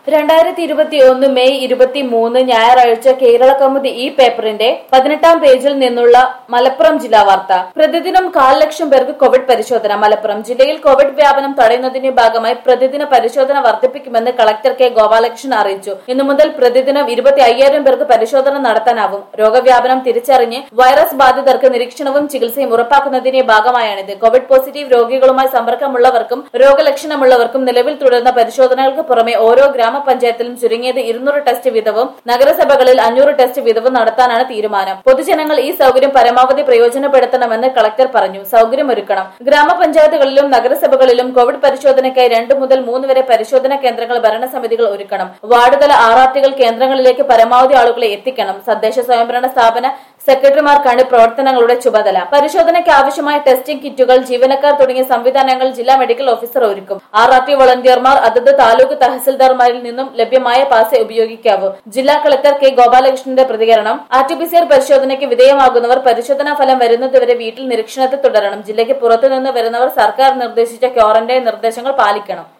രണ്ടായിരത്തി ഇരുപത്തി ഒന്ന് മെയ് ഇരുപത്തി മൂന്ന് ഞായറാഴ്ച കേരള കൗമുദി ഈ പേപ്പറിന്റെ പതിനെട്ടാം പേജിൽ നിന്നുള്ള മലപ്പുറം ജില്ലാ വാർത്ത പ്രതിദിനം കാൽ ലക്ഷം പേർക്ക് കോവിഡ് പരിശോധന മലപ്പുറം ജില്ലയിൽ കോവിഡ് വ്യാപനം തടയുന്നതിന്റെ ഭാഗമായി പ്രതിദിന പരിശോധന വർദ്ധിപ്പിക്കുമെന്ന് കളക്ടർ കെ ഗോപാലകൃഷ്ണൻ അറിയിച്ചു ഇന്നു മുതൽ പ്രതിദിനം ഇരുപത്തി അയ്യായിരം പേർക്ക് പരിശോധന നടത്താനാവും രോഗവ്യാപനം തിരിച്ചറിഞ്ഞ് വൈറസ് ബാധിതർക്ക് നിരീക്ഷണവും ചികിത്സയും ഉറപ്പാക്കുന്നതിന്റെ ഭാഗമായാണിത് കോവിഡ് പോസിറ്റീവ് രോഗികളുമായി സമ്പർക്കമുള്ളവർക്കും രോഗലക്ഷണമുള്ളവർക്കും നിലവിൽ തുടരുന്ന പരിശോധനകൾക്ക് പുറമെ ഓരോ ഗ്രാമപഞ്ചായത്തിലും ചുരുങ്ങിയത് ഇരുന്നൂറ് ടെസ്റ്റ് വീതവും നഗരസഭകളിൽ അഞ്ഞൂറ് ടെസ്റ്റ് വീതവും നടത്താനാണ് തീരുമാനം പൊതുജനങ്ങൾ ഈ സൗകര്യം പരമാവധി പ്രയോജനപ്പെടുത്തണമെന്ന് കളക്ടർ പറഞ്ഞു സൗകര്യമൊരുക്കണം ഗ്രാമപഞ്ചായത്തുകളിലും നഗരസഭകളിലും കോവിഡ് പരിശോധനയ്ക്കായി രണ്ട് മുതൽ മൂന്ന് വരെ പരിശോധനാ കേന്ദ്രങ്ങൾ ഭരണസമിതികൾ ഒരുക്കണം വാർഡുതല ആർ ആർ ടികൾ കേന്ദ്രങ്ങളിലേക്ക് പരമാവധി ആളുകളെ എത്തിക്കണം തദ്ദേശ സ്വയംഭരണ സ്ഥാപന സെക്രട്ടറിമാർക്കാണ് പ്രവർത്തനങ്ങളുടെ ചുമതല പരിശോധനയ്ക്ക് ആവശ്യമായ ടെസ്റ്റിംഗ് കിറ്റുകൾ ജീവനക്കാർ തുടങ്ങിയ സംവിധാനങ്ങൾ ജില്ലാ മെഡിക്കൽ ഓഫീസർ ഒരുക്കും ആർ ആർ ടി വോളണ്ടിയർമാർ അതത് താലൂക്ക് തഹസിൽദാർമാരിൽ നിന്നും ലഭ്യമായ പാസ് ഉപയോഗിക്കാവൂ ജില്ലാ കളക്ടർ കെ ഗോപാലകൃഷ്ണന്റെ പ്രതികരണം R T P C R പരിശോധനയ്ക്ക് വിധേയമാകുന്നവർ പരിശോധനാ ഫലം വരുന്നതുവരെ വീട്ടിൽ നിരീക്ഷണത്തിൽ തുടരണം ജില്ലയ്ക്ക് പുറത്തുനിന്ന് വരുന്നവർ സർക്കാർ നിർദ്ദേശിച്ച ക്വാറന്റൈൻ നിർദ്ദേശങ്ങൾ പാലിക്കണം